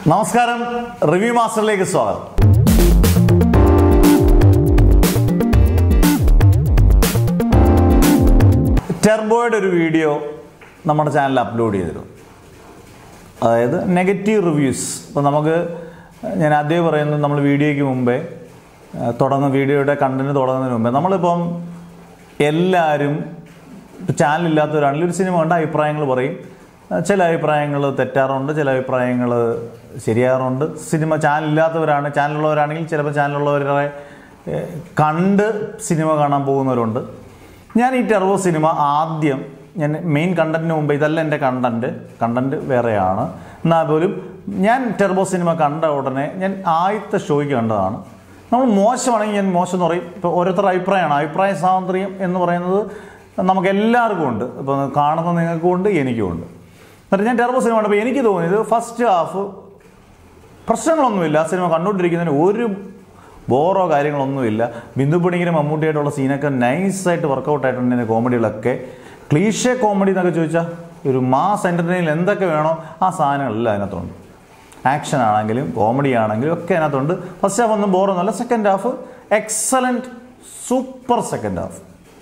നമസ്കാരം റിവ്യൂ മാസ്റ്ററിലേക്ക് സ്വാഗതം ടെർബോയുടെ ഒരു വീഡിയോ നമ്മുടെ ചാനലിൽ അപ്ലോഡ് ചെയ്തിരുന്നു അതായത് നെഗറ്റീവ് റിവ്യൂസ് ഇപ്പോൾ നമുക്ക് ഞാൻ ആദ്യമേ പറയുന്നത് നമ്മൾ വീഡിയോയ്ക്ക് മുമ്പേ ആ, തുടങ്ങുന്ന വീഡിയോയുടെ കണ്ടന്റ് തുടങ്ങുന്നതിന് മുമ്പേ നമ്മളിപ്പം എല്ലാവരും ചാനലില്ലാത്തവരാണെങ്കിൽ ഒരു സിനിമ കണ്ട അഭിപ്രായങ്ങൾ പറയും ആ, ചില അഭിപ്രായങ്ങൾ തെറ്റാറുണ്ട് ചില അഭിപ്രായങ്ങൾ ശരിയാറുണ്ട് സിനിമ ചാനലില്ലാത്തവരാണ് ചാനലുള്ളവരാണെങ്കിൽ ചിലപ്പോൾ ചാനലുള്ളവരെ ഏ, കണ്ട് സിനിമ കാണാൻ പോകുന്നവരുണ്ട് ഞാൻ ഈ ടെർവോ സിനിമ ആദ്യം ഞാൻ മെയിൻ കണ്ടന്റിന് മുമ്പ് ഇതല്ല എൻ്റെ കണ്ടന്റ് കണ്ടന്റ് വേറെയാണ് എന്നാൽ പോലും ഞാൻ ടെർബോ സിനിമ കണ്ട ഉടനെ ഞാൻ ആദ്യത്തെ ഷോയ്ക്ക് കണ്ടതാണ് നമ്മൾ മോശമാണെങ്കിൽ ഞാൻ മോശം എന്ന് പറയും ഇപ്പോൾ ഓരോരുത്തരുടെ അഭിപ്രായമാണ് അഭിപ്രായ സ്വാതന്ത്ര്യം എന്ന് പറയുന്നത് നമുക്ക് എല്ലാവർക്കും ഉണ്ട് ഇപ്പോൾ കാണുന്ന നിങ്ങൾക്കും ഉണ്ട് എനിക്കും ഉണ്ട് എന്നിട്ട് ഞാൻ ടെർബോ സിനിമ കണ്ടപ്പോൾ എനിക്ക് തോന്നിയത് ഫസ്റ്റ് ഹാഫ് പ്രശ്നങ്ങളൊന്നുമില്ല ആ സിനിമ കണ്ടുകൊണ്ടിരിക്കുന്നതിന് ഒരു ബോറോ കാര്യങ്ങളൊന്നുമില്ല ബിന്ദു പണിക്കരും മമ്മൂട്ടിയായിട്ടുള്ള സീനൊക്കെ നൈസായിട്ട് വർക്കൗട്ട് ആയിട്ടുണ്ട് ഇതിൻ്റെ കോമഡികളൊക്കെ ക്ലീഷേ കോമഡി എന്നൊക്കെ ചോദിച്ചാൽ ഒരു മാസ് എൻ്റർടൈനിൽ എന്തൊക്കെ വേണോ ആ സാധനങ്ങളെല്ലാം അതിനകത്തുണ്ട് ആക്ഷൻ ആണെങ്കിലും കോമഡി ആണെങ്കിലും ഒക്കെ അതിനകത്തുണ്ട് ഫസ്റ്റ് ഹാഫ് ഒന്നും ബോറൊന്നുമല്ല second half excellent super second half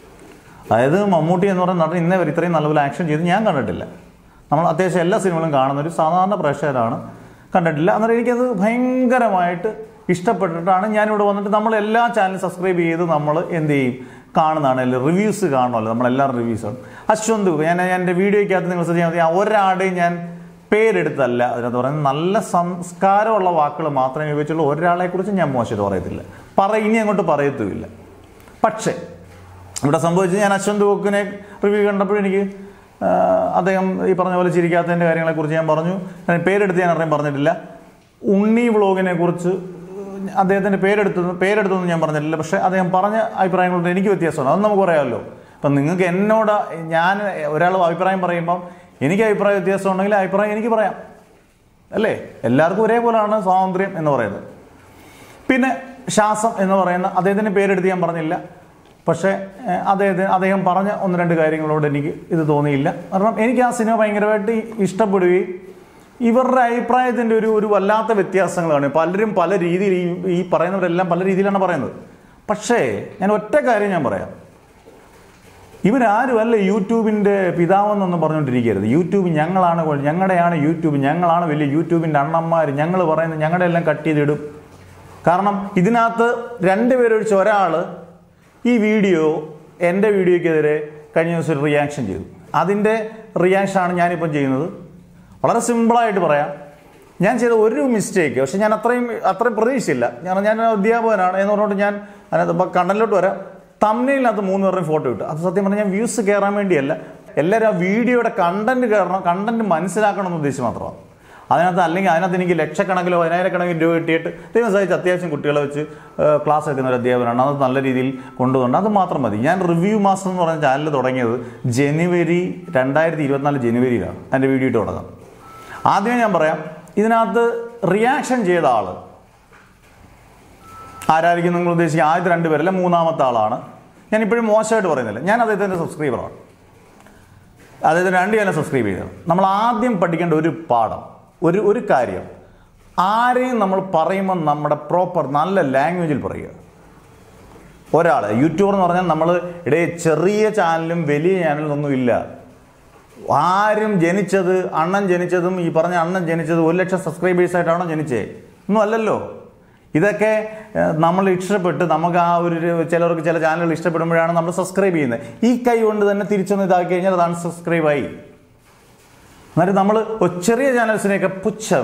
അതായത് മമ്മൂട്ടി എന്ന് പറയുന്ന നടൻ ഇന്നേ വരെ ഇത്രയും നല്ലപോലെ ആക്ഷൻ ചെയ്ത് ഞാൻ കണ്ടിട്ടില്ല നമ്മൾ അത്യാവശ്യം എല്ലാ സിനിമകളും കാണുന്ന ഒരു സാധാരണ പ്രേക്ഷകരാണ് കണ്ടിട്ടില്ല അന്നേരം എനിക്കത് ഭയങ്കരമായിട്ട് ഇഷ്ടപ്പെട്ടിട്ടാണ് ഞാനിവിടെ വന്നിട്ട് നമ്മൾ എല്ലാ ചാനലും സബ്സ്ക്രൈബ് ചെയ്ത് നമ്മൾ എന്ത് ചെയ്യും കാണുന്നതാണ് റിവ്യൂസ് കാണുമല്ലോ നമ്മളെല്ലാവരും റിവ്യൂസാണ് അശ്വന്ത് ഞാൻ ഞാൻ എൻ്റെ വീഡിയോയ്ക്കകത്ത് നിങ്ങൾ ശ്രദ്ധിച്ചാൽ മതി ആ ഒരാളുടെയും ഞാൻ പേരെടുത്തല്ല അതിനകത്ത് പറയുന്നത് നല്ല സംസ്കാരമുള്ള വാക്കുകൾ മാത്രമേ ഉപയോഗിച്ചുള്ളൂ ഒരാളെക്കുറിച്ച് ഞാൻ മോശമായിട്ട് പറയത്തില്ല പറ ഇനി അങ്ങോട്ട് പറയത്തുമില്ല പക്ഷേ ഇവിടെ സംഭവിച്ചത് ഞാൻ അശ്വന്ത് ബുക്കിനെ റിവ്യൂ കണ്ടപ്പോൾ എനിക്ക് ആ, അദ്ദേഹം ഈ പറഞ്ഞ പോലെ ചിരിക്കാത്തതിൻ്റെ കാര്യങ്ങളെക്കുറിച്ച് ഞാൻ പറഞ്ഞു ഞാൻ പേരെടുത്ത് ഞാൻ അറിയാൻ പറഞ്ഞിട്ടില്ല ഉണ്ണി വ്ളോഗിനെ കുറിച്ച് അദ്ദേഹത്തിൻ്റെ പേരെടുത്ത് പേരെടുത്തൊന്നും ഞാൻ പറഞ്ഞിട്ടില്ല പക്ഷേ അദ്ദേഹം പറഞ്ഞ അഭിപ്രായങ്ങളുണ്ട് എനിക്ക് വ്യത്യാസമാണ് അത് നമുക്ക് പറയാമല്ലോ അപ്പം നിങ്ങൾക്ക് എന്നോട് ഞാൻ ഒരാൾ അഭിപ്രായം പറയുമ്പം എനിക്ക് അഭിപ്രായ വ്യത്യാസം ഉണ്ടെങ്കിൽ ആ അഭിപ്രായം എനിക്ക് പറയാം അല്ലേ എല്ലാവർക്കും ഒരേപോലെയാണ് സ്വാതന്ത്ര്യം എന്ന് പറയുന്നത് പിന്നെ ശ്വാസം എന്ന് പറയുന്ന അദ്ദേഹത്തിൻ്റെ പേരെടുത്ത് ഞാൻ പറഞ്ഞില്ല പക്ഷേ ഏഹ്, അദ്ദേഹത്തിന് അദ്ദേഹം പറഞ്ഞ ഒന്ന് രണ്ട് കാര്യങ്ങളോട് എനിക്ക് ഇത് തോന്നിയില്ല കാരണം എനിക്ക് ആ സിനിമ ഭയങ്കരമായിട്ട് ഇഷ്ടപ്പെടുകയും ഇവരുടെ അഭിപ്രായത്തിൻ്റെ ഒരു ഒരു വല്ലാത്ത വ്യത്യാസങ്ങളാണ് പലരും പല രീതിയിൽ ഈ ഈ പറയുന്നവരെല്ലാം പല രീതിയിലാണ് പറയുന്നത് പക്ഷേ ഞാൻ ഒറ്റ കാര്യം ഞാൻ പറയാം ഇവരാരുമല്ല യൂട്യൂബിൻ്റെ പിതാവെന്നൊന്നും പറഞ്ഞുകൊണ്ടിരിക്കരുത് യൂട്യൂബ് ഞങ്ങളാണ് കൊ- ഞങ്ങളുടെയാണ് യൂട്യൂബ് ഞങ്ങളാണ് വലിയ യൂട്യൂബിൻ്റെ അണ്ണന്മാർ ഞങ്ങൾ പറയുന്നത് ഞങ്ങളുടെ എല്ലാം കട്ട് ചെയ്തിടും കാരണം ഇതിനകത്ത് രണ്ടുപേരൊഴിച്ച് ഒരാൾ ഈ വീഡിയോ എൻ്റെ വീഡിയോയ്ക്കെതിരെ കഴിഞ്ഞ ദിവസം ഒരു റിയാക്ഷൻ ചെയ്തു അതിൻ്റെ റിയാക്ഷനാണ് ഞാനിപ്പം ചെയ്യുന്നത് വളരെ സിമ്പിളായിട്ട് പറയാം ഞാൻ ചെയ്ത ഒരു മിസ്റ്റേക്ക് പക്ഷെ ഞാൻ അത്രയും അത്രയും പ്രതീക്ഷിച്ചില്ല കാരണം ഞാൻ അധ്യാപകനാണ് എന്ന് പറഞ്ഞുകൊണ്ട് ഞാൻ അതിനകത്ത് ഇപ്പം കണ്ണനിലോട്ട് വരാം തമ്മിലിനകത്ത് മൂന്ന് പേരുടെയും ഫോട്ടോ ഇട്ടു അത് സത്യം പറഞ്ഞാൽ ഞാൻ വ്യൂസ് കയറാൻ വേണ്ടിയല്ല എല്ലാവരും ആ വീഡിയോയുടെ കണ്ടന്റ് കയറണം കണ്ടന്റ് മനസ്സിലാക്കണം എന്ന് ഉദ്ദേശിച്ച് മാത്രമാണ് അതിനകത്ത് അല്ലെങ്കിൽ അതിനകത്ത് എനിക്ക് ലക്ഷക്കണക്കിലോ പതിനായിരക്കണക്കിന് രൂപ കിട്ടിയിട്ട് ദൈവം സഹിച്ച് അത്യാവശ്യം കുട്ടികളെ വെച്ച് ഏഹ്, ക്ലാസ് എടുക്കുന്ന ഒരു അധ്യാപകനാണ് അത് നല്ല രീതിയിൽ കൊണ്ടുപോകണം അത് മാത്രം മതി ഞാൻ റിവ്യൂ മാസ്റ്റർ എന്ന് പറഞ്ഞ ചാനൽ തുടങ്ങിയത് ജനുവരി രണ്ടായിരത്തി ഇരുപത്തിനാല് ജനുവരിയിലാണ് എൻ്റെ വീഡിയോ ഇട്ട് തുടങ്ങുന്നത് ആദ്യമേ ഞാൻ പറയാം ഇതിനകത്ത് റിയാക്ഷൻ ചെയ്ത ആൾ ആരായിരിക്കും നിങ്ങൾ ഉദ്ദേശിക്കുക ആദ്യത്തെ രണ്ട് പേരല്ല മൂന്നാമത്തെ ആളാണ് ഞാൻ ഇപ്പോഴും മോശമായിട്ട് പറയുന്നില്ല ഞാൻ അദ്ദേഹത്തിൻ്റെ സബ്സ്ക്രൈബറാണ് അദ്ദേഹത്തിന് രണ്ട് ചാനൽ സബ്സ്ക്രൈബ് ചെയ്തത് നമ്മൾ ആദ്യം പഠിക്കേണ്ട ഒരു പാഠം ഒരു ഒരു കാര്യം ആരെയും നമ്മൾ പറയുമ്പോൾ നമ്മുടെ പ്രോപ്പർ നല്ല ലാംഗ്വേജിൽ പറയുക ഒരാൾ യൂട്യൂബർ എന്ന് പറഞ്ഞാൽ നമ്മൾ ഇടയിൽ ചെറിയ ചാനലും വലിയ ചാനലും ഒന്നും ഇല്ല ആരും ജനിച്ചത് അണ്ണൻ ജനിച്ചതും ഈ പറഞ്ഞ അണ്ണൻ ജനിച്ചത് ഒരു ലക്ഷം സബ്സ്ക്രൈബേഴ്സ് ആയിട്ടാണോ ജനിച്ചേ ഒന്നും അല്ലല്ലോ ഇതൊക്കെ ഏഹ്, നമ്മൾ ഇഷ്ടപ്പെട്ട് നമുക്ക് ആ ഒരു ചിലർക്ക് ചില ചാനലുകൾ ഇഷ്ടപ്പെടുമ്പോഴാണ് നമ്മൾ സബ്സ്ക്രൈബ് ചെയ്യുന്നത് ഈ കൈ കൊണ്ട് തന്നെ തിരിച്ചൊന്ന് ഇതാക്കി കഴിഞ്ഞാൽ അത് അൺസബ്സ്ക്രൈബ് ആയി എന്നിട്ട് നമ്മൾ ചെറിയ ചാനൽസിനെയൊക്കെ പുച്ഛം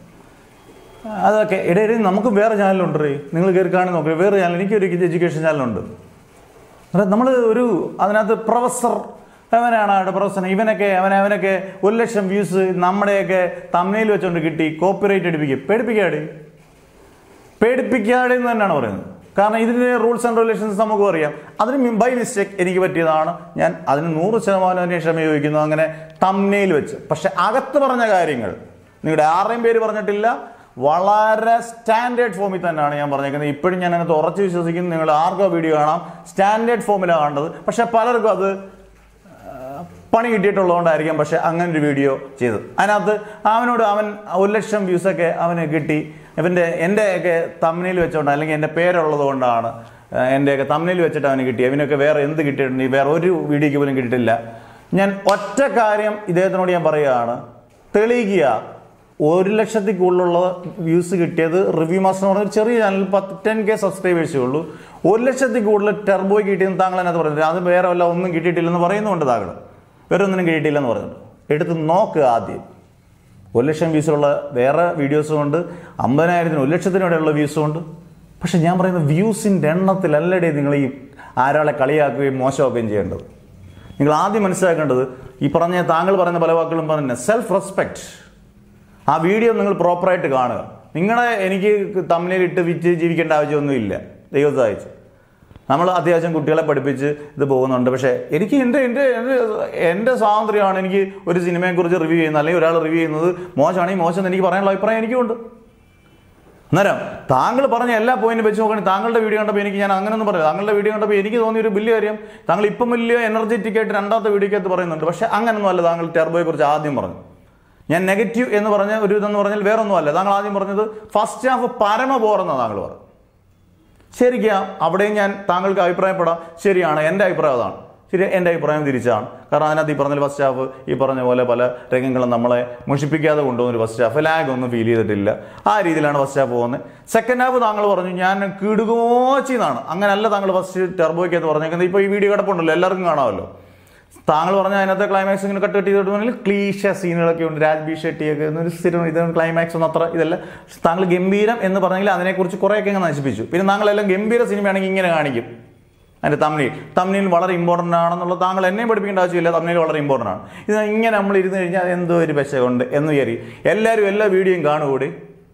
അതൊക്കെ ഇടയിൽ നമുക്ക് വേറെ ചാനലുണ്ട് റേ നിങ്ങൾ കയറി കാണി നോക്കുക വേറെ ചാനൽ എനിക്കൊരു എഡ്യൂക്കേഷൻ ചാനലുണ്ട് നമ്മൾ ഒരു അതിനകത്ത് പ്രൊഫസർ അവനാണ് അവിടെ പ്രൊഫസർ ഇവനൊക്കെ അവൻ അവനൊക്കെ ഒരു ലക്ഷം വ്യൂസ് നമ്മുടെയൊക്കെ തമ്മയിൽ വെച്ചുകൊണ്ട് കിട്ടി കോപ്പിറൈറ്റ് എടുപ്പിക്കുക പേടിപ്പിക്കാടി പേടിപ്പിക്കാതെ എന്ന് തന്നെയാണ് പറയുന്നത് കാരണം ഇതിൻ്റെ റൂൾസ് ആൻഡ് റെഗുലേഷൻസ് നമുക്ക് അറിയാം അതിന് ബൈ മിസ്റ്റേക്ക് എനിക്ക് പറ്റിയതാണ് ഞാൻ അതിന് നൂറ് ശതമാനം അതിനെ ക്ഷമ ചോദിക്കുന്നു അങ്ങനെ തമ്മയിൽ വെച്ച് പക്ഷെ അകത്ത് പറഞ്ഞ കാര്യങ്ങൾ നിങ്ങളുടെ ആരുടെയും പേര് പറഞ്ഞിട്ടില്ല വളരെ സ്റ്റാൻഡേർഡ് ഫോമിൽ തന്നെയാണ് ഞാൻ പറഞ്ഞേക്കുന്നത് ഇപ്പോഴും ഞാൻ അതിനകത്ത് ഉറച്ചു വിശ്വസിക്കുന്നു നിങ്ങൾ ആർക്കോ വീഡിയോ കാണാം സ്റ്റാൻഡേർഡ് ഫോമിലാണ് കാണേണ്ടത് പക്ഷെ പലർക്കും അത് പണി കിട്ടിയിട്ടുള്ളതുകൊണ്ടായിരിക്കാം പക്ഷെ അങ്ങനെ ഒരു വീഡിയോ ചെയ്തത് അതിനകത്ത് അവനോട് അവൻ ഒരു ലക്ഷം വ്യൂസൊക്കെ അവന് കിട്ടി ഇവൻ്റെ എൻ്റെയൊക്കെ തമ്മിൽ വെച്ചുകൊണ്ട് അല്ലെങ്കിൽ എൻ്റെ പേരുള്ളത് കൊണ്ടാണ് ഏഹ്, എൻ്റെയൊക്കെ തമ്മിൽ വെച്ചിട്ട് അവന് കിട്ടി അവനൊക്കെ വേറെ എന്ത് കിട്ടിയിട്ടുണ്ട് വേറെ ഒരു വീഡിയോയ്ക്ക് പോലും കിട്ടിയിട്ടില്ല ഞാൻ ഒറ്റ കാര്യം ഇദ്ദേഹത്തിനോട് ഞാൻ പറയുകയാണ് തെളിയിക്കുക ഒരു ലക്ഷത്തിൽ കൂടുതലുള്ള വ്യൂസ് കിട്ടിയത് റിവ്യൂ മാസ്റ്റർ എന്ന് പറഞ്ഞ ഒരു ചെറിയ ചാനൽ പത്ത് ടെൻ കെ സബ്സ്ക്രൈബേഴ്സേ ഉള്ളൂ ഒരു ലക്ഷത്തിൽ കൂടുതൽ ടെർബോയ് കിട്ടിയെന്ന് താങ്കൾ അതിനകത്ത് പറയുന്നത് അത് വേറെ വല്ല ഒന്നും കിട്ടിയിട്ടില്ലെന്ന് പറയുന്നുണ്ട് താങ്കൾ വേറെ ഒന്നിനും കിട്ടിയിട്ടില്ലെന്ന് പറയുന്നുണ്ട് എടുത്ത് നോക്കുക ആദ്യം ഒരു ലക്ഷം വ്യൂസുള്ള വേറെ വീഡിയോസും ഉണ്ട് അമ്പതിനായിരത്തിന് ഒരു ലക്ഷത്തിന് ഇടയിലുള്ള വ്യൂസും ഉണ്ട് പക്ഷെ ഞാൻ പറയുന്ന വ്യൂസിൻ്റെ എണ്ണത്തിലല്ലടേ നിങ്ങൾ ഈ ആരാളെ കളിയാക്കുകയും മോശമാക്കുകയും ചെയ്യേണ്ടത് നിങ്ങൾ ആദ്യം മനസ്സിലാക്കേണ്ടത് ഈ പറഞ്ഞ താങ്കൾ പറയുന്ന പല വാക്കുകളും പറഞ്ഞ സെൽഫ് റെസ്പെക്റ്റ് ആ വീഡിയോ നിങ്ങൾ പ്രോപ്പറായിട്ട് കാണുക നിങ്ങളെ എനിക്ക് തമ്മിലിട്ട് വിറ്റ് ജീവിക്കേണ്ട ആവശ്യമൊന്നുമില്ല ദൈവം സഹായിച്ചു നമ്മൾ അത്യാവശ്യം കുട്ടികളെ പഠിപ്പിച്ച് ഇത് പോകുന്നുണ്ട് പക്ഷേ എനിക്ക് എൻ്റെ എൻ്റെ എൻ്റെ എൻ്റെ സ്വാതന്ത്ര്യമാണ് എനിക്ക് ഒരു സിനിമയെക്കുറിച്ച് റിവ്യൂ ചെയ്യുന്നത് അല്ലെങ്കിൽ ഒരാൾ റിവ്യൂ ചെയ്യുന്നത് മോശമാണെങ്കിൽ മോശം എന്ന് എനിക്ക് പറയാനുള്ള അഭിപ്രായം എനിക്കുണ്ട് അന്നേരം താങ്കൾ പറഞ്ഞ എല്ലാ പോയിന്റും വെച്ച് നോക്കുകയാണെങ്കിൽ താങ്കളുടെ വീഡിയോ കണ്ടപ്പോൾ എനിക്ക് ഞാൻ അങ്ങനെയൊന്നും പറയാം താങ്കളുടെ വീഡിയോ കണ്ടപ്പോൾ എനിക്ക് തോന്നിയ ഒരു വലിയ കാര്യം താങ്കൾ ഇപ്പം വലിയ എനർജറ്റിക് ആയിട്ട് രണ്ടാമത്തെ വീഡിയോക്കകത്ത് പറയുന്നുണ്ട് പക്ഷേ അങ്ങനൊന്നും അല്ല താങ്കൾ ടെർബോയെ കുറിച്ച് ആദ്യം പറഞ്ഞു ഞാൻ നെഗറ്റീവ് എന്ന് പറഞ്ഞ ഒരു ഇതെന്ന് പറഞ്ഞാൽ വേറൊന്നും അല്ല താങ്കൾ ആദ്യം പറഞ്ഞത് ഫസ്റ്റ് ഹാഫ് പരമ ബോറെന്നാണ് താങ്കൾ പറഞ്ഞു ശരിക്കാം അവിടെയും ഞാൻ താങ്കൾക്ക് അഭിപ്രായപ്പെടാം ശരിയാണ് എൻ്റെ അഭിപ്രായം അതാണ് ശരി എൻ്റെ അഭിപ്രായം തിരിച്ചാണ് കാരണം അതിനകത്ത് ഈ പറഞ്ഞ ഫസ്റ്റ് ഹാഫ് ഈ പറഞ്ഞ പോലെ പല രംഗങ്ങളും നമ്മളെ മുഷിപ്പിക്കാതെ കൊണ്ടുപോകുന്ന ഒരു ഫസ്റ്റ് ഹാഫ് ലാഗ് ഒന്നും ഫീൽ ചെയ്തിട്ടില്ല ആ രീതിയിലാണ് ഫസ്റ്റ് ഹാഫ് പോകുന്നത് സെക്കൻഡ് ഹാഫ് താങ്കൾ പറഞ്ഞു ഞാൻ കിടുകോച്ചി എന്നാണ് അങ്ങനെയല്ല താങ്കൾ ഫസ്റ്റ് ടെർബോയ്ക്ക് എന്ന് പറഞ്ഞേക്കുന്നത് ഇപ്പോൾ ഈ വീഡിയോ കിടപ്പുണ്ടല്ലോ എല്ലാവർക്കും കാണാമല്ലോ താങ്കൾ പറഞ്ഞ അതിനകത്തെ ക്ലൈമാക്സ് ഇങ്ങനെ കട്ട് കട്ട് ചെയ്തിട്ടുണ്ടെങ്കിൽ ക്ലീശ സീനുകളൊക്കെ ഉണ്ട് രാജ്ബി ഷെട്ടിയൊക്കെ എന്നൊരു സ്ഥിരം ഇത് ക്ലൈമാക്സ് ഒന്നും അത്ര ഇതല്ല പക്ഷെ താങ്കൾ ഗംഭീരം എന്ന് പറഞ്ഞെങ്കിൽ അതിനെക്കുറിച്ച് കുറേയൊക്കെ അങ്ങ് നശിപ്പിച്ചു പിന്നെ താങ്കളെല്ലാം ഗംഭീര സിനിമയാണെങ്കിൽ ഇങ്ങനെ കാണിക്കും അതിൻ്റെ തമ്മിൽ തമ്മിൽ വളരെ ഇമ്പോർട്ടൻ്റ് ആണെന്നുള്ള താങ്കൾ എന്നെ പഠിപ്പിക്കേണ്ട ആവശ്യമില്ല തമ്മിൽ വളരെ ഇമ്പോർട്ടൻ്റ് ആണ് ഇത് ഇങ്ങനെ നമ്മൾ ഇരുന്ന് കഴിഞ്ഞാൽ എന്തോ ഒരു പെശകുണ്ട് എന്ന് വിചാരിക്കും എല്ലാവരും എല്ലാ വീഡിയോയും കാണുകൂടി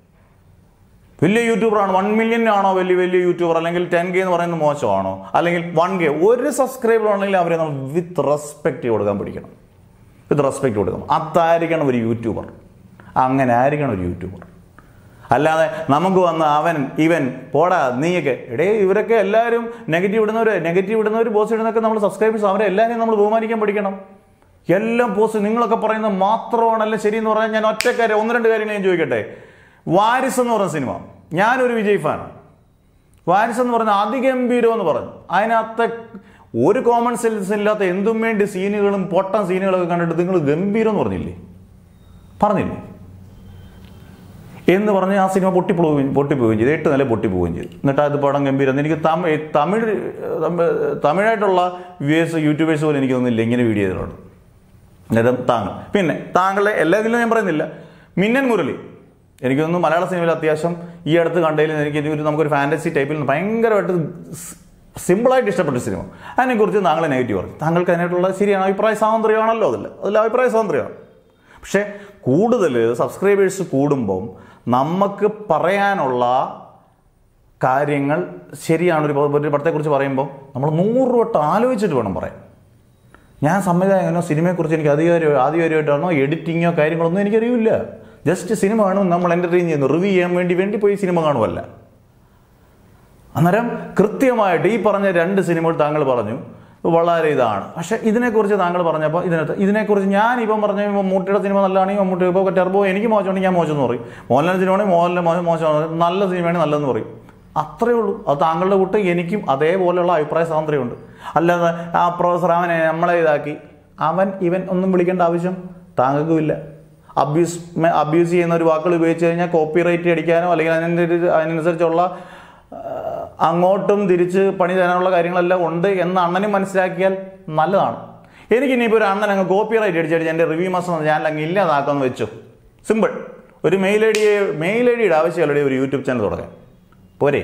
വലിയ യൂട്യൂബറാണ് വൺ മില്യൺ ആണോ വലിയ വലിയ യൂട്യൂബർ അല്ലെങ്കിൽ ടെൻ കെ എന്ന് പറയുന്നത് മോശമാണോ അല്ലെങ്കിൽ വൺ കെ ഒരു സബ്സ്ക്രൈബർ ആണെങ്കിൽ അവരെ നമ്മൾ വിത്ത് റെസ്പെക്റ്റ് കൊടുക്കാൻ പഠിക്കണം വിത്ത് റെസ്പെക്റ്റ് കൊടുക്കണം അതായിരിക്കണം ഒരു യൂട്യൂബർ അങ്ങനെ ആയിരിക്കണം ഒരു യൂട്യൂബർ അല്ലാതെ നമുക്ക് വന്ന് അവൻ ഇവൻ പോടാ നീയൊക്കെ എടേ ഇവരൊക്കെ എല്ലാവരും നെഗറ്റീവ് ഇടുന്നവർ നെഗറ്റീവ് ഇടുന്നവർ പോസ്റ്റ് ഇടുന്നവരൊക്കെ നമ്മൾ സബ്സ്ക്രൈബേഴ്സ് അവരെ എല്ലാവരെയും നമ്മൾ ബഹുമാനിക്കാൻ പഠിക്കണം എല്ലാം പോസ്റ്റ് നിങ്ങളൊക്കെ പറയുന്നത് മാത്രമാണല്ലോ ശരി എന്ന് പറഞ്ഞാൽ ഞാൻ ഒറ്റ കാര്യം ഒന്ന് രണ്ട് കാര്യങ്ങൾ ഞാൻ ചോദിക്കട്ടെ വാരിസ് എന്ന് പറഞ്ഞ സിനിമ ഞാനൊരു വിജയ് ഫാനാണ് വാരിസ് എന്ന് പറഞ്ഞ അതിഗംഭീരം എന്ന് പറഞ്ഞു അതിനകത്തെ ഒരു കോമൺ സെൻസ് ഇല്ലാത്ത എന്തും വേണ്ടി സീനുകളും പൊട്ടൻ സീനുകളൊക്കെ കണ്ടിട്ട് നിങ്ങൾ ഗംഭീരം എന്ന് പറഞ്ഞില്ലേ പറഞ്ഞില്ലേ എന്ന് പറഞ്ഞ് ആ സിനിമ പൊട്ടിപ്പോവുകയും പൊട്ടിപ്പോവുകയും ചെയ്തു എട്ട് നില പൊട്ടിപ്പോവുകയും ചെയ്തു എന്നിട്ട് അത് പടം ഗംഭീരം എനിക്ക് തമിഴ് തമിഴ് തമിഴ് തമിഴായിട്ടുള്ള വ്യൂവേഴ്സ് യൂട്യൂബേഴ്സ് പോലും എനിക്ക് തോന്നുന്നില്ല ഇങ്ങനെ വീഡിയോ ചെയ്തിട്ടുണ്ട് അന്നേരം താങ്കൾ പിന്നെ താങ്കളുടെ എല്ലാ ഇതിലും ഞാൻ പറയുന്നില്ല മിന്നൻ മുരളി എനിക്ക് തോന്നുന്നു മലയാള സിനിമയിൽ അത്യാവശ്യം ഈ അടുത്ത് കണ്ടതിൽ എനിക്ക് ഒരു നമുക്കൊരു ഫാൻറ്റസി ടൈപ്പിൽ നിന്ന് ഭയങ്കരമായിട്ട് സിമ്പിളായിട്ട് ഇഷ്ടപ്പെട്ട സിനിമ അതിനെക്കുറിച്ച് താങ്കൾ നെഗറ്റീവ് പറഞ്ഞു താങ്കൾക്ക് അതിനായിട്ടുള്ള ശരിയാണ് അഭിപ്രായ സ്വാതന്ത്ര്യമാണല്ലോ അതിൽ അതിൽ അഭിപ്രായ സ്വാതന്ത്ര്യമാണ് പക്ഷേ കൂടുതൽ സബ്സ്ക്രൈബേഴ്സ് കൂടുമ്പം നമുക്ക് പറയാനുള്ള കാര്യങ്ങൾ ശരിയാണ് ഒരു പ- ഒരു പടത്തെക്കുറിച്ച് പറയുമ്പോൾ നമ്മൾ നൂറ് വട്ടം ആലോചിച്ചിട്ട് വേണം പറയാൻ ഞാൻ സംവിധായകനോ സിനിമയെക്കുറിച്ച് എനിക്ക് അധികാരം ആധികാരികമായിട്ടാണോ എഡിറ്റിങ്ങോ കാര്യങ്ങളൊന്നും എനിക്കറിയില്ല ജസ്റ്റ് സിനിമ കാണും നമ്മൾ എൻ്റർടൈൻ ചെയ്യുന്നു റിവ്യൂ ചെയ്യാൻ വേണ്ടി വേണ്ടി പോയി സിനിമ കാണുമല്ല അന്നേരം കൃത്യമായിട്ട് ഈ പറഞ്ഞ രണ്ട് സിനിമകൾ താങ്കൾ പറഞ്ഞു വളരെ ഇതാണ് പക്ഷെ ഇതിനെക്കുറിച്ച് താങ്കൾ പറഞ്ഞപ്പോൾ ഇതിനകത്ത് ഇതിനെക്കുറിച്ച് ഞാൻ ഇപ്പം പറഞ്ഞ മമ്മൂട്ടിയുടെ സിനിമ നല്ലതാണെങ്കിൽ മമ്മൂട്ടി ഇപ്പോൾ ടെർബോ എനിക്ക് മോശമാണെങ്കിൽ ഞാൻ മോശം എന്ന് പറയും മോഹൻലാൽ സിനിമയാണെങ്കിൽ മോഹൻലാൽ മോശം മോശമാണ് നല്ല സിനിമയാണെങ്കിൽ നല്ലതെന്ന് പറയും അത്രേ ഉള്ളൂ അത് താങ്കളുടെ കൂട്ട് എനിക്കും അതേപോലെയുള്ള അഭിപ്രായ സ്വാതന്ത്ര്യമുണ്ട് അല്ലാതെ ആ പ്രൊഫസർ അവനെ നമ്മളെ ഇതാക്കി അവൻ ഇവൻ ഒന്നും വിളിക്കേണ്ട ആവശ്യം താങ്കൾക്കും ഇല്ല അബ്യൂസ് അബ്യൂസ് ചെയ്യുന്ന ഒരു വാക്കുകൾ ഉപയോഗിച്ച് കഴിഞ്ഞാൽ കോപ്പി റൈറ്റ് അടിക്കാനോ അല്ലെങ്കിൽ അതിൻ്റെ ഒരു അതിനനുസരിച്ചുള്ള ആ, അങ്ങോട്ടും തിരിച്ച് പണി തരാനുള്ള കാര്യങ്ങളെല്ലാം ഉണ്ട് എന്ന് അണ്ണനും മനസ്സിലാക്കിയാൽ നല്ലതാണ് എനിക്ക് ഇനിയിപ്പോൾ ഒരു അണ്ണൻ അങ്ങ് കോപ്പി റൈറ്റ് അടിച്ചടിച്ച് എൻ്റെ റിവ്യൂ മാസം ഞാൻ അങ്ങ് ഇല്ലാതാക്കാമെന്ന് വെച്ചു സിമ്പിൾ ഒരു മെയിൽ ഐ ഡിയെ മെയിൽ ഐ ഡിയുടെ ആവശ്യമുള്ള ഒരു യൂട്യൂബ് ചാനൽ തുടങ്ങാൻ പോരെ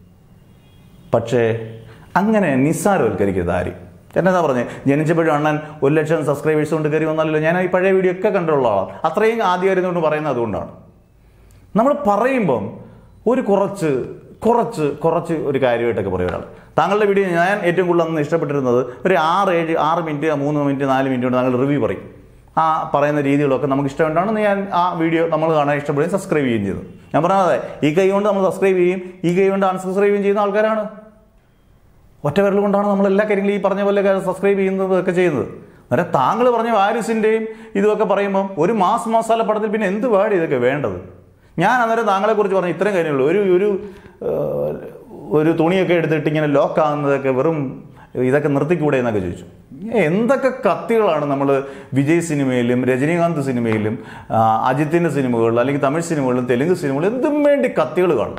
പക്ഷേ അങ്ങനെ നിസ്സാരവൽക്കരിക്കരുത് ആരും എന്നതാ പറഞ്ഞത് ജനിച്ചപ്പോഴും അണ്ണൻ ഒരു ലക്ഷം സബ്സ്ക്രൈബേഴ്സ് കൊണ്ട് കയറി വന്നല്ലോ ഞാൻ ഈ പഴയ വീഡിയോ ഒക്കെ കണ്ടുള്ള ആളാണ് അത്രയും ആദ്യമായിരുന്നുകൊണ്ട് പറയുന്നത് അതുകൊണ്ടാണ് നമ്മൾ പറയുമ്പം ഒരു കുറച്ച് കുറച്ച് കുറച്ച് ഒരു കാര്യമായിട്ടൊക്കെ പറയും ഒരാൾ താങ്കളുടെ വീഡിയോ ഞാൻ ഏറ്റവും കൂടുതൽ അന്ന് ഇഷ്ടപ്പെട്ടിരുന്നത് ഒരു ആറ് ഏഴ് ആറ് മിനിറ്റ് മൂന്ന് മിനിറ്റ് നാല് മിനിറ്റ് കൊണ്ട് താങ്കൾ റിവ്യൂ പറയും ആ പറയുന്ന രീതികളൊക്കെ നമുക്ക് ഇഷ്ടമുണ്ടാണ് ഞാൻ ആ വീഡിയോ നമ്മൾ കാണാൻ ഇഷ്ടപ്പെടുകയും സബ്സ്ക്രൈബ് ചെയ്യുകയും ചെയ്തു ഞാൻ പറഞ്ഞത് ഈ കൈ കൊണ്ട് നമ്മൾ സബ്സ്ക്രൈബ് ചെയ്യും ഈ കൈ കൊണ്ട് അൺസബ്സ്ക്രൈബ് ചെയ്യുന്ന ആൾക്കാരാണ് ഒറ്റ വിരൽ കൊണ്ടാണ് നമ്മൾ എല്ലാ കാര്യങ്ങളും ഈ പറഞ്ഞ പോലെ സബ്സ്ക്രൈബ് ചെയ്യുന്നത് ഒക്കെ ചെയ്യുന്നത് അന്നേരം താങ്കൾ പറഞ്ഞ വാരിസിൻ്റെയും ഇതുമൊക്കെ പറയുമ്പം ഒരു മാസ് മസാല പടത്തിൽ പിന്നെ എന്ത് പാടി ഇതൊക്കെ വേണ്ടത് ഞാൻ അന്നേരം താങ്കളെ കുറിച്ച് പറഞ്ഞ ഇത്രയും കാര്യമുള്ളൂ ഒരു ഒരു ഏഹ്, ഒരു തുണിയൊക്കെ എടുത്തിട്ട് ഇങ്ങനെ ലോക്കാവുന്നതൊക്കെ വെറും ഇതൊക്കെ നിർത്തിക്കൂടെ എന്നൊക്കെ ചോദിച്ചു എന്തൊക്കെ കത്തികളാണ് നമ്മൾ വിജയ് സിനിമയിലും രജനീകാന്ത് സിനിമയിലും ആ, അജിത്തിൻ്റെ സിനിമകളിലും അല്ലെങ്കിൽ തമിഴ് സിനിമകളിലും തെലുങ്ക് സിനിമകളിലും എന്തും വേണ്ടി കത്തികൾ കാണും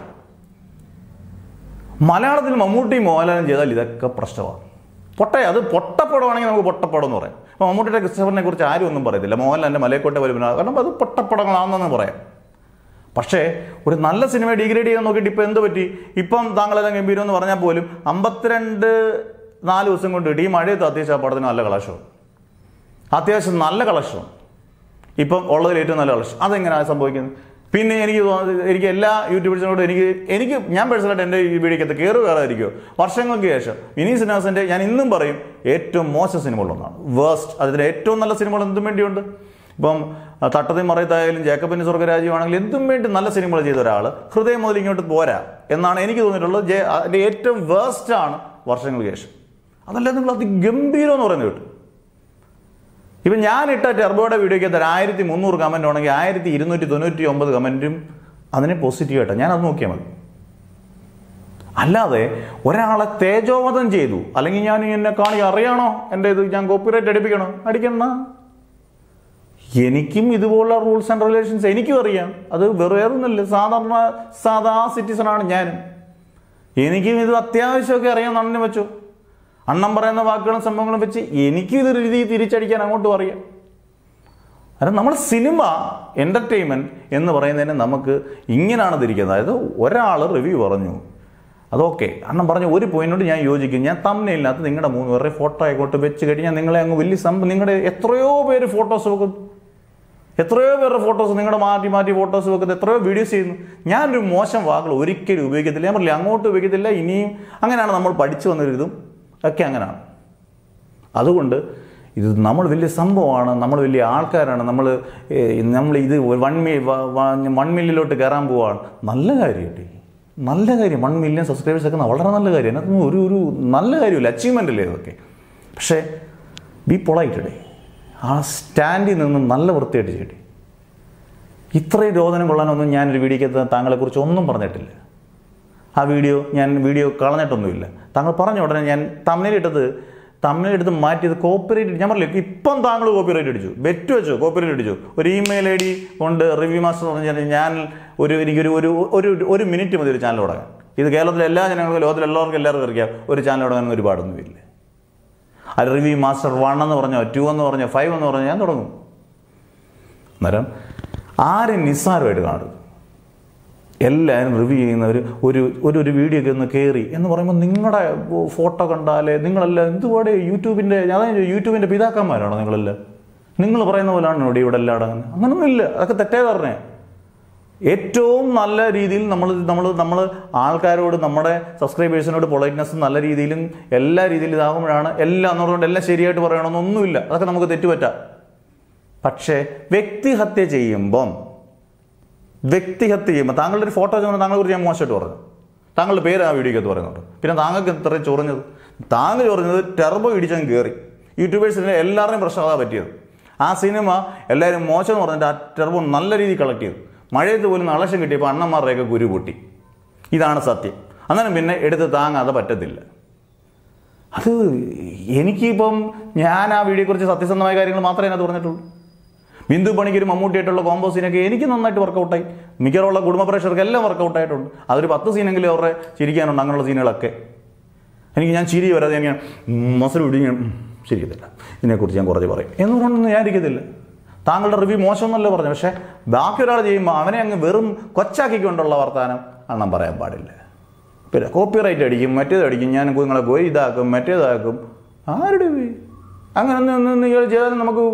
മലയാളത്തിൽ മമ്മൂട്ടിയും മോഹൻലാലും ചെയ്താൽ ഇതൊക്കെ പ്രശ്നമാണ് പൊട്ട അത് പൊട്ടപ്പടമാണെങ്കിൽ നമുക്ക് പൊട്ടപ്പടം എന്ന് പറയാം അപ്പോൾ മമ്മൂട്ടിയുടെ ക്രിസ്റ്റഫറിനെ കുറിച്ച് ആരും ഒന്നും പറയത്തില്ല മോഹൻലാലിൻ്റെ മലയക്കോട്ടെ വരുമ്പോൾ കാരണം അത് പൊട്ടപ്പടങ്ങളാണെന്ന് പറയാം പക്ഷേ ഒരു നല്ല സിനിമ ഡിഗ്രേഡ് ചെയ്യാൻ നോക്കിയിട്ട് ഇപ്പം എന്ത് പറ്റി ഇപ്പം താങ്കളെല്ലാം ഗംഭീരം എന്ന് പറഞ്ഞാൽ പോലും അമ്പത്തിരണ്ട് നാല് ദിവസം കൊണ്ട് കിട്ടി ഈ മഴയത്ത് അത്യാവശ്യം ആ പടത്തിന് നല്ല കളക്ഷനും അത്യാവശ്യം നല്ല കളക്ഷനും ഇപ്പം ഉള്ളതിൽ ഏറ്റവും നല്ല കളക്ഷൻ അതെങ്ങനെയാണ് സംഭവിക്കുന്നത് പിന്നെ എനിക്ക് തോന്നുന്നത് എനിക്ക് എല്ലാ യൂട്യൂബേഴ്സിനോടും എനിക്ക് എനിക്ക് ഞാൻ പേഴ്സണലായിട്ട് എൻ്റെ ഈ വീഡിയോക്കകത്ത് കയറി കയറാതിരിക്കുമോ വർഷങ്ങൾക്ക് ശേഷം വിനീത് സിനാസിൻ്റെ ഞാൻ ഇന്നും പറയും ഏറ്റവും മോശം സിനിമകളൊന്നാണ് വേസ്റ്റ് അതിൽ ഏറ്റവും നല്ല സിനിമകൾ എന്തും വേണ്ടിയുണ്ട് ഇപ്പം ആ, തട്ടത്തിൽ മറയത്തായാലും ജേക്കബിൻ്റെ സ്വർഗരാജ്യമാണെങ്കിലും എന്തും വേണ്ടി നല്ല സിനിമകൾ ചെയ്ത ഒരാൾ ഹൃദയം മുതൽ ഇങ്ങോട്ട് പോരാ എന്നാണ് എനിക്ക് തോന്നിയിട്ടുള്ളത് ജെ അതിൻ്റെ ഏറ്റവും വേസ്റ്റ് ആണ് വർഷങ്ങൾക്ക് ശേഷം അതല്ല നിങ്ങൾ അതിഗംഭീരം എന്ന് പറയുന്നത് കേട്ടു ഇപ്പം ഞാൻ ഇട്ട ടെർബോയുടെ വീഡിയോയ്ക്ക് എത്ര ആയിരത്തി മുന്നൂറ് കമൻറ്റ് ഉണ്ടെങ്കിൽ ആയിരത്തി ഇരുന്നൂറ്റി തൊണ്ണൂറ്റി ഒമ്പത് കമൻറ്റും അതിനെ പോസിറ്റീവ് ആയിട്ടാണ് ഞാൻ അത് നോക്കിയാൽ മതി അല്ലാതെ ഒരാളെ തേജോവധം ചെയ്തു അല്ലെങ്കിൽ ഞാൻ എന്നെ കാണി അറിയണോ എൻ്റെ ഇത് ഞാൻ കോപ്പിറൈറ്റ് അടിപ്പിക്കണോ അടിക്കണ എനിക്കും ഇതുപോലുള്ള റൂൾസ് ആൻഡ് റെഗുലേഷൻസ് എനിക്കും അറിയാം അത് വേറെ ഒന്നുമില്ല സാധാരണ സാധാ സിറ്റിസണാണ് ഞാനും എനിക്കും ഇത് അത്യാവശ്യമൊക്കെ അറിയാം നന്നെ വെച്ചു അണ്ണം പറയുന്ന വാക്കുകളും സംഭവങ്ങളും വെച്ച് എനിക്കും ഇത് രീതി തിരിച്ചടിക്കാൻ അങ്ങോട്ടും അറിയാം കാരണം നമ്മൾ സിനിമ എൻ്റർടൈൻമെൻറ്റ് എന്ന് പറയുന്നതിന് നമുക്ക് ഇങ്ങനെയാണ് തിരിക്കുന്നത് അതായത് ഒരാൾ റിവ്യൂ പറഞ്ഞു അതൊക്കെ അണ്ണം പറഞ്ഞ ഒരു പോയിന്റോട് ഞാൻ യോജിക്കും ഞാൻ തമ്മിലിനകത്ത് നിങ്ങളുടെ മൂന്ന് പേരുടെ ഫോട്ടോ ആയിക്കോട്ടെ വെച്ച് കഴിഞ്ഞാൽ നിങ്ങളെ അങ്ങ് വലിയ സംഭവം നിങ്ങളുടെ എത്രയോ പേര് ഫോട്ടോസ് വെക്കും എത്രയോ പേരുടെ ഫോട്ടോസ് നിങ്ങളുടെ മാറ്റി മാറ്റി ഫോട്ടോസ് വെക്കുന്നത് എത്രയോ വീഡിയോസ് ചെയ്യുന്നു ഞാനൊരു മോശം വാക്കുകൾ ഒരിക്കലും ഉപയോഗിക്കത്തില്ല ഞാൻ പറഞ്ഞില്ല അങ്ങോട്ട് ഉപയോഗിക്കത്തില്ല ഇനിയും അങ്ങനെയാണ് നമ്മൾ പഠിച്ചു വന്നൊരു ഇതും ഒക്കെ അങ്ങനെയാണ് അതുകൊണ്ട് ഇത് നമ്മൾ വലിയ സംഭവമാണ് നമ്മൾ വലിയ ആൾക്കാരാണ് നമ്മൾ നമ്മൾ ഇത് വൺ മി വൺ മില്യനിലോട്ട് കയറാൻ പോവാണ് നല്ല കാര്യമല്ലേ നല്ല കാര്യം വൺ മില്യൺ സബ്സ്ക്രൈബേഴ്സ് ഒക്കെ വളരെ നല്ല കാര്യം അതിനകത്തൊന്നും ഒരു ഒരു നല്ല കാര്യമില്ല അച്ചീവ്മെൻ്റ് അല്ലേ ഇതൊക്കെ പക്ഷേ ബി പൊളൈറ്റഡേ ആ സ്റ്റാൻഡിൽ നിന്നും നല്ല വൃത്തിയായിട്ട് ചെയ്യട്ടെ ഇത്രയും രോദനം കൊള്ളാനൊന്നും ഞാനൊരു വീഡിയോക്കകത്ത് താങ്കളെക്കുറിച്ച് ഒന്നും പറഞ്ഞിട്ടില്ല ആ വീഡിയോ ഞാൻ വീഡിയോ കളഞ്ഞിട്ടൊന്നുമില്ല താങ്കൾ പറഞ്ഞ ഉടനെ ഞാൻ തമിഴിലിട്ടത് തമിഴിലെടുത്ത് മാറ്റിയത് കോപ്പിറൈറ്റ് ഞാൻ പറഞ്ഞില്ല ഇപ്പം താങ്കൾ കോപ്പിറൈറ്റ് അടിച്ചു ബെറ്റ് വെച്ചു കോപ്പിറൈറ്റ് അടിച്ചു ഒരു ഇമെയിൽ ഐ ഡി കൊണ്ട് റിവ്യൂ മാസ്റ്റർ എന്ന് പറഞ്ഞാൽ ഞാൻ ഒരു എനിക്കൊരു ഒരു ഒരു ഒരു മിനിറ്റ് മതി ഒരു ചാനൽ തുടങ്ങാൻ ഇത് കേരളത്തിലെ എല്ലാ ജനങ്ങൾക്കും ലോകത്തിലെ എല്ലാവർക്കും എല്ലാവർക്കും അറിയാം ഒരു ചാനൽ തുടങ്ങാൻ ഒരുപാടൊന്നുമില്ല അത് റിവ്യൂ മാസ്റ്റർ വൺ എന്ന് പറഞ്ഞോ ടു എന്ന് പറഞ്ഞോ ഫൈവ് എന്ന് പറഞ്ഞോ ഞാൻ തുടങ്ങും അന്നേരം ആരും നിസ്സാരമായിട്ട് കാണും എല്ലാവരും റിവ്യൂ ചെയ്യുന്നവർ ഒരു ഒരു ഒരു വീഡിയോ ഒക്കെ ഒന്ന് കയറി എന്ന് പറയുമ്പോൾ നിങ്ങളുടെ ഫോട്ടോ കണ്ടാലേ നിങ്ങളെല്ലാം എന്തുപാടെ യൂട്യൂബിൻ്റെ ഞാൻ യൂട്യൂബിൻ്റെ പിതാക്കന്മാരാണോ നിങ്ങളെല്ലാം നിങ്ങൾ പറയുന്ന പോലെയാണ് ഇവിടെ ഇവിടെ എല്ലാം അടങ്ങുന്നത് അങ്ങനൊന്നുമില്ല അതൊക്കെ തെറ്റേ പറഞ്ഞേ ഏറ്റവും നല്ല രീതിയിൽ നമ്മൾ നമ്മൾ നമ്മൾ ആൾക്കാരോട് നമ്മുടെ സബ്സ്ക്രൈബേഴ്സിനോട് പൊളൈറ്റ്നെസ് നല്ല രീതിയിലും എല്ലാ രീതിയിലും ഇതാകുമ്പോഴാണ് എല്ലാം എന്നുള്ളതുകൊണ്ട് എല്ലാം ശരിയായിട്ട് പറയണമെന്നൊന്നുമില്ല അതൊക്കെ നമുക്ക് തെറ്റുപറ്റാം പക്ഷേ വ്യക്തിഹത്യ ചെയ്യുമ്പം വ്യക്തിഹത്യ ചെയ്യുമ്പോൾ താങ്കളുടെ ഒരു ഫോട്ടോ ചെയ്യുമ്പോൾ താങ്കളെ കുറിച്ച് ഞാൻ മോശമായിട്ട് പറഞ്ഞു താങ്കളുടെ പേര് ആ വീഡിയോക്കകത്ത് പറയുന്നുണ്ട് പിന്നെ താങ്കൾക്ക് എത്ര ചൊറിഞ്ഞത് താങ്കൾ ചൊറിഞ്ഞത് ടെർബോ ഇടിച്ചങ്ങ് കയറി യൂട്യൂബേഴ്സിൻ്റെ എല്ലാവരുടെയും പ്രശ്നം അതാ പറ്റിയത് ആ സിനിമ എല്ലാവരും മോശം എന്ന് പറഞ്ഞിട്ട് ആ ടെർബോ നല്ല രീതിയിൽ കളക്ട് ചെയ്തു മഴയത്ത് പോലും നളശം കിട്ടിയപ്പോൾ അണ്ണന്മാരുടെയൊക്കെ കുരു പൊട്ടി ഇതാണ് സത്യം അന്നേരം പിന്നെ എടുത്ത് താങ്ങാതെ പറ്റത്തില്ല അത് എനിക്കിപ്പം ഞാൻ ആ വീഡിയോയെക്കുറിച്ച് സത്യസന്ധമായ കാര്യങ്ങൾ മാത്രമേ അതിനകത്ത് പറഞ്ഞിട്ടുള്ളൂ ബിന്ദു പണിക്കൊരു മമ്മൂട്ടിയായിട്ടുള്ള കോമ്പോ സീനൊക്കെ എനിക്ക് നന്നായിട്ട് വർക്കൗട്ടായി മിക്കവാറുള്ള കുടുംബ പ്രേക്ഷകർക്ക് എല്ലാം വർക്കൗട്ട് ആയിട്ടുണ്ട് അതൊരു പത്ത് സീനെങ്കിലും അവരുടെ ചിരിക്കാനുണ്ട് അങ്ങനെയുള്ള സീനുകളൊക്കെ എനിക്ക് ഞാൻ ചിരി വരാതെ ഞാൻ മസൽ വിടി ഞാൻ ശരിക്കത്തില്ല ഇതിനെക്കുറിച്ച് ഞാൻ കുറച്ച് പറയും എന്ന് പറഞ്ഞൊന്നും ഞാൻ ഇരിക്കത്തില്ല താങ്കളുടെ റിവ്യൂ മോശമെന്നല്ല പറഞ്ഞു പക്ഷേ ബാക്കി ഒരാൾ ചെയ്യുമ്പോൾ അവനെ അങ്ങ് വെറും കൊച്ചാക്കിക്കൊണ്ടുള്ള വർത്തമാനം അണ്ണം പറയാൻ പാടില്ല പിന്നെ കോപ്പിറൈറ്റ് അടിക്കും മറ്റേത് അടിക്കും ഞാൻ നിങ്ങളെ പോയി ഇതാക്കും മറ്റേതാക്കും ആരുടെ അങ്ങനെ ഒന്ന് നിങ്ങൾ ചെയ്താൽ നമുക്ക്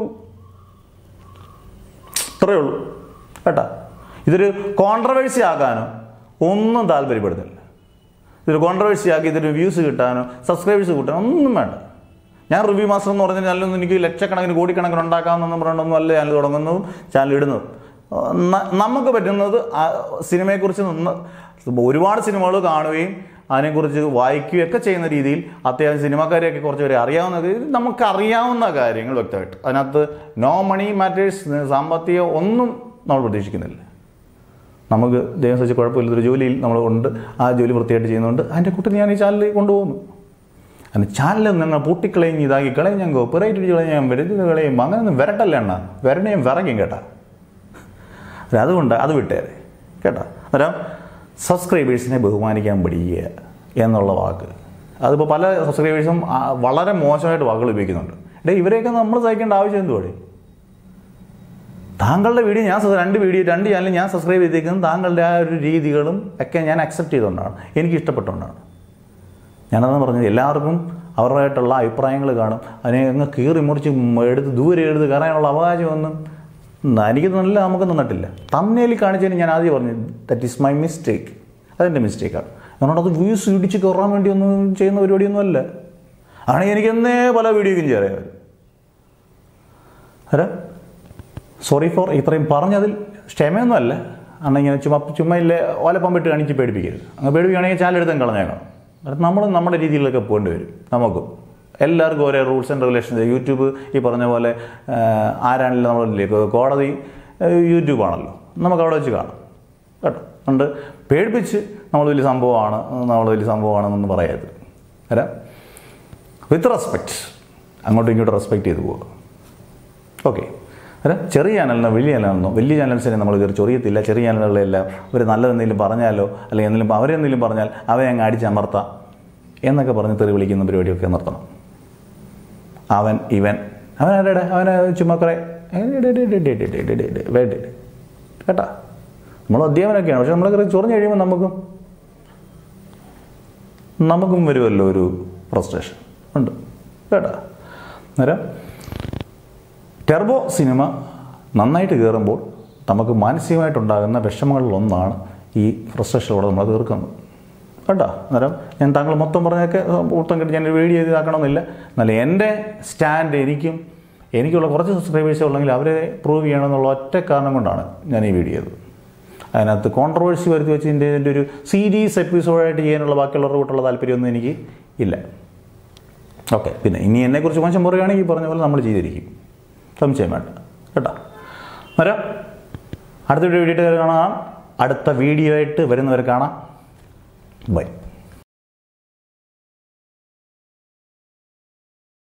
ഇത്രയേ ഉള്ളൂ കേട്ടാ ഇതൊരു കോൺട്രവേഴ്സി ആക്കാനോ ഒന്നും താല്പര്യപ്പെടുന്നില്ല ഇതൊരു കോൺട്രവേഴ്സി ആക്കി ഇതൊരു വ്യൂസ് കിട്ടാനോ സബ്സ്ക്രൈബേഴ്സ് കിട്ടാനോ ഒന്നും വേണ്ട ഞാൻ റിവ്യൂ മാസ്റ്റർ എന്ന് പറഞ്ഞാൽ നല്ലൊന്നും എനിക്ക് ലക്ഷക്കണക്കിന് കോടിക്കണക്കിന് ഉണ്ടാക്കാമെന്നൊന്നും പറഞ്ഞൊന്നും അല്ല ചാനൽ തുടങ്ങുന്നതും ചാനൽ ഇടുന്നതും ന- നമുക്ക് പറ്റുന്നത് ആ സിനിമയെക്കുറിച്ച് നിന്ന് ഒരുപാട് സിനിമകൾ കാണുകയും അതിനെക്കുറിച്ച് വായിക്കുകയൊക്കെ ചെയ്യുന്ന രീതിയിൽ അത്യാവശ്യം സിനിമാക്കാരെയൊക്കെ കുറച്ച് പേരെ അറിയാവുന്ന ഇത് നമുക്ക് അറിയാവുന്ന കാര്യങ്ങൾ വ്യക്തമായിട്ട് അതിനകത്ത് നോ മണി മാറ്റേഴ്സ് സാമ്പത്തികം ഒന്നും നമ്മൾ പ്രതീക്ഷിക്കുന്നില്ല നമുക്ക് ദൈവം സഹിച്ച് കുഴപ്പമില്ലാത്തൊരു ജോലിയിൽ നമ്മൾ ഉണ്ട് ആ ജോലി വൃത്തിയായിട്ട് ചെയ്യുന്നുണ്ട് അതിൻ്റെ കൂട്ടത്തിൽ ഞാൻ ഈ ചാനലിൽ കൊണ്ടുപോകുന്നു അതിന് ചാനലിൽ നിങ്ങൾ പൂട്ടിക്കളയും ഇതാക്കി കളയും ഞാൻ കോപ്പറേറ്റ് കളയും ഞാൻ വരുന്നത് കളയും അങ്ങനെയൊന്നും വരട്ടല്ല എണ്ണ വരണയും വിറയ്ക്കും കേട്ടാ അല്ല, അതുകൊണ്ട് അത് വിട്ടേരെ കേട്ടോ അന്നേരം സബ്സ്ക്രൈബേഴ്സിനെ ബഹുമാനിക്കാൻ പഠിക്കുക എന്നുള്ള വാക്ക് അതിപ്പോൾ പല സബ്സ്ക്രൈബേഴ്സും ആ, വളരെ മോശമായിട്ട് വാക്കുകൾ ഉപയോഗിക്കുന്നുണ്ട് ഡേ ഇവരെയൊക്കെ നമ്മൾ സഹിക്കേണ്ട ആവശ്യം എന്തുവാടേ താങ്കളുടെ വീഡിയോ ഞാൻ സ- രണ്ട് വീഡിയോ രണ്ട് ചാനൽ ഞാൻ സബ്സ്ക്രൈബ് ചെയ്തേക്കുന്നത് താങ്കളുടെ ആ ഒരു രീതികളും ഒക്കെ ഞാൻ അക്സെപ്റ്റ് ചെയ്തുകൊണ്ടാണ് എനിക്ക് ഇഷ്ടപ്പെട്ടുകൊണ്ടാണ് ഞാനതെന്ന് പറഞ്ഞത് എല്ലാവർക്കും അവരുടേതായിട്ടുള്ള അഭിപ്രായങ്ങൾ കാണും അതിനെ അങ്ങ് കീറി മുറിച്ച് എടുത്ത് ദൂരെ എടുത്ത് കയറാനുള്ള അവകാശമൊന്നും ഉം, എനിക്ക് നല്ല നമുക്ക് തന്നിട്ടില്ല തന്നേൽ കാണിച്ചതിന് ഞാൻ ആദ്യം പറഞ്ഞു ദറ്റ് ഈസ് മൈ മിസ്റ്റേക്ക് അതെൻ്റെ മിസ്റ്റേക്കാണ് അതുകൊണ്ട് അത് വ്യൂസ് ഇടിച്ച് കയറാൻ വേണ്ടി ഒന്നും ചെയ്യുന്ന പരിപാടിയൊന്നും അല്ല ആണെങ്കിൽ എനിക്ക് എന്നേ പല വീഡിയോയും ചെയ്യാറിയാം അല്ല സോറി ഫോർ ഇത്രയും പറഞ്ഞതിൽ ക്ഷമയൊന്നുമല്ല അന്ന് ഇങ്ങനെ ചുമ ചുമ്മാ ഇല്ലേ ഓലപ്പം വിട്ട് കാണിച്ച് പേടിപ്പിക്കരുത് അങ്ങ് പേടിപ്പിക്കുകയാണെങ്കിൽ ചാലെടുത്തും കളഞ്ഞേക്കണം അത് നമ്മൾ നമ്മുടെ രീതിയിലൊക്കെ പോകേണ്ടി വരും നമുക്കും എല്ലാവർക്കും ഓരോ റൂൾസ് ആൻഡ് റെഗുലേഷൻസ് യൂട്യൂബ് ഈ പറഞ്ഞ പോലെ ആ, ആരാണെങ്കിലും നമ്മളില്ലേ കോടതി ആ, യൂട്യൂബാണല്ലോ നമുക്ക് അവിടെ വെച്ച് കാണാം കേട്ടോ അതുകൊണ്ട് പേടിപ്പിച്ച് നമ്മൾ വലിയ സംഭവമാണ് നമ്മൾ വലിയ സംഭവമാണെന്നൊന്നും പറയരുത് അല്ല വിത്ത് റെസ്പെക്റ്റ് അങ്ങോട്ടും ഇങ്ങോട്ടും റെസ്പെക്റ്റ് ചെയ്ത് പോവുക ഓക്കെ അല്ല ചെറിയ ചാനലിനോ വലിയ ചാനലിനോ വലിയ ചാനൽസിനെ നമ്മൾ കയറി ചൊറിയത്തില്ല ചെറിയ ചാനലുകളെല്ലാം ഒരു നല്ലതെന്തെങ്കിലും പറഞ്ഞാലോ അല്ലെങ്കിൽ എന്തെങ്കിലും അവരെന്തെങ്കിലും പറഞ്ഞാൽ അവയെ അങ്ങ് അടിച്ചമർത്താം എന്നൊക്കെ പറഞ്ഞ് തെറി വിളിക്കുന്ന പരിപാടിയൊക്കെ നിർത്തണം അവൻ ഇവൻ അവൻ ആരുടെ അവനെ ചുമ്മാ കുറേ വേണ്ട കേട്ടാ നമ്മൾ അധ്യാപനമൊക്കെയാണ് പക്ഷെ നമ്മൾ ചൊറിഞ്ഞ് കഴിയുമ്പോൾ നമുക്കും നമുക്കും വരുമല്ലോ ഒരു ഫ്രസ്ട്രേഷൻ ഉണ്ട് കേട്ടാ അന്നേരം ടെർബോ സിനിമ നന്നായിട്ട് കയറുമ്പോൾ നമുക്ക് മാനസികമായിട്ടുണ്ടാകുന്ന വിഷമങ്ങളിലൊന്നാണ് ഈ ഫ്രസ്ട്രേഷനിലൂടെ നമ്മൾ തീർക്കുന്നത് കേട്ടോ അന്നേരം ഞാൻ താങ്കൾ മൊത്തം പറഞ്ഞൊക്കെ മൊത്തം കിട്ടി ഞാൻ വീഡിയോ ഇതാക്കണമെന്നില്ല എന്നാലും എൻ്റെ സ്റ്റാൻഡ് എനിക്കും എനിക്കുള്ള കുറച്ച് സബ്സ്ക്രൈബേഴ്സേ ഉള്ളെങ്കിൽ അവരെ പ്രൂവ് ചെയ്യണമെന്നുള്ള ഒറ്റ കാരണം കൊണ്ടാണ് ഞാൻ ഈ വീഡിയോ ചെയ്തത് അതിനകത്ത് കോൺട്രവേഴ്സി വരുത്തി വെച്ച് ഇതിൻ്റെ ഇതിൻ്റെ ഒരു സീരീസ് എപ്പിസോഡായിട്ട് ചെയ്യാനുള്ള ബാക്കിയുള്ളവരുടെ കൂട്ടുള്ള താല്പര്യമൊന്നും എനിക്ക് ഇല്ല ഓക്കെ പിന്നെ ഇനി എന്നെക്കുറിച്ച് മോശം പറയുകയാണെങ്കിൽ ഈ പറഞ്ഞ പോലെ നമ്മൾ ചെയ്തിരിക്കും സംശയം വേണ്ട കേട്ടോ വരാം അടുത്ത വീഡിയോ ആയിട്ട് കാണാം അടുത്ത വീഡിയോ ആയിട്ട് വരുന്നവരെ കാണാം ബൈ